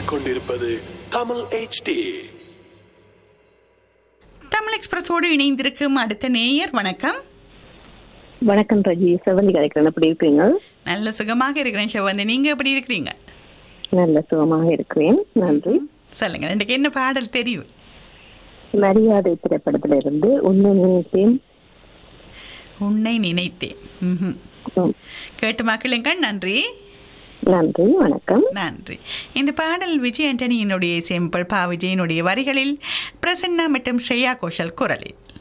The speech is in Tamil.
கேட்டுக்கொண்டிருப்பது தமிழ் HD தமிழ் எக்ஸ்பிரஸோடு இணைந்திருக்கும் அடுத்த நேயர் வணக்கம் வணக்கம் ரஜி செவந்தி கலைக்கிறேன் எப்படி இருக்கீங்க நல்ல சுகமாக இருக்கிறேன் சிவந்தி நீங்க எப்படி இருக்கிறீங்க நல்ல சுகமாக இருக்கிறேன் நன்றி சொல்லுங்க எனக்கு என்ன பாடல் தெரியும் மரியாதை திரைப்படத்துல இருந்து உன்னை நினைத்தேன் உன்னை நினைத்தேன் ம்ஹும். ம், கேட்டு மக்களுங்கள் நன்றி நன்றி வணக்கம் நன்றி இந்த பாடல் விஜய் ஆண்டனியினுடைய செம்பல் பா விஜயனுடைய வரிகளில் பிரசன்னா மற்றும் ஸ்ரேயா கோஷல் குரலில்